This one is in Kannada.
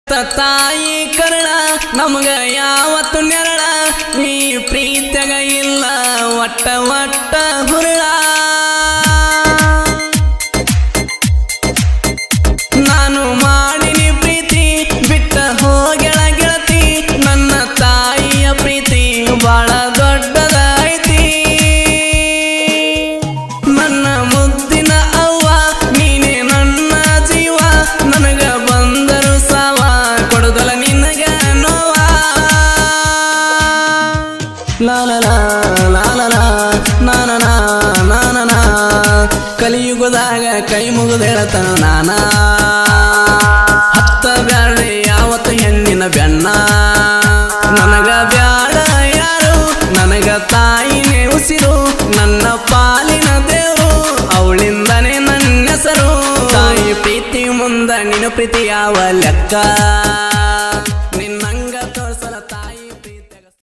ತಾಯಿ ಕರಳ ನಮಗ ಯಾವತ್ತು ನೆರಳ ನೀ ಪ್ರೀತ್ಯಾಗ ಇಲ್ಲ ಒಟ್ಟ ಒಟ್ಟ ಹುರುಳ ನಾನು ಮಾಡಿನಿ ಪ್ರೀತಿ ಬಿಟ್ಟ ಹೋಗೆಳ ಗೆಳತಿ ನನ್ನ ತಾಯಿಯ ಪ್ರೀತಿ ಬಾಳ ದೊಡ್ಡದೈತಿ ನನ್ನ ಮುದ್ದಿನ ಅವ್ವ ನೀನೆ ನನ್ನ ಜೀವ ನನಗ ಬಂದರು ಸಾವ ಕೊಡುದಲ ನಿನಗ ನೋವ ಲಾಲಲ ಲಾಲಲ ನಾನನ ನಾನನ ಕಲಿಯುಗದಾಗ ಕೈ ಮುಗಿದು ಹೇಳ್ತಾನ ನಾನ ಹತ್ತ ಬ್ಯಾಳೆ ಯಾವತ್ತು ಹೆಣ್ಣಿನ ಬೆನ್ನ ನನಗ ಬ್ಯಾಡ ಯಾರು ನನಗ ತಾಯಿನೇ ಉಸಿರು ನನ್ನ ಪಾಲಿನ ದೇವರು ಅವಳಿಂದನೇ ನನ್ನ ಹೆಸರು ತಾಯಿ ಪ್ರೀತಿ ಮುಂದ ನಿನ್ನ ಪ್ರೀತಿ ಯಾವ ಲೆಕ್ಕ ನಿನ್ನಂಗ ತೋರ್ಸಲ ತಾಯಿ ಪ್ರೀತಿ